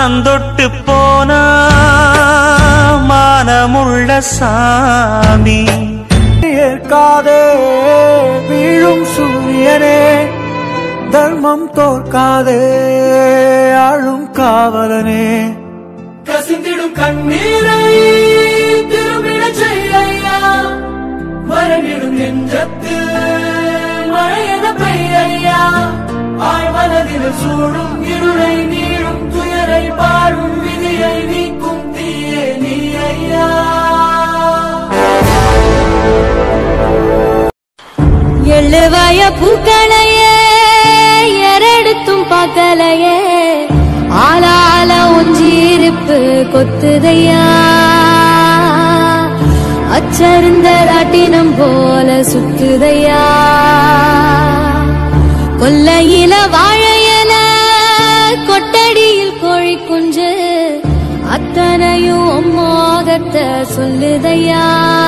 வானந்தொட்டு போனா மானமுள்ள சாமி ஏற்காதே வீழும் சூரியனே தர்மம் தோற்காதே ஆளும் காவலனே கசிந்திடும் கண்ணீரை திரும்பிடச் செய்யா மரணிடும் நெஞ்சத்தில் மழையென பெய்யா ஆழ்மனதில் சூடும் இருளை நீளும் துயரை பாடும் விதியை நீக்கும் தீயே நீ ஐயா எழுவாய பூக்களையே எரெடுத்தும் பார்க்கலையே ஆளால ஒஞ்சிருப்பு கொத்துதையா அச்சருந்த ராட்டினம் போல சுத்துதையா கொல்லையில வாழையல கொட்டடியில் கோழி குஞ்சு அத்தனையும் மோகத்தை சொல்லுதையா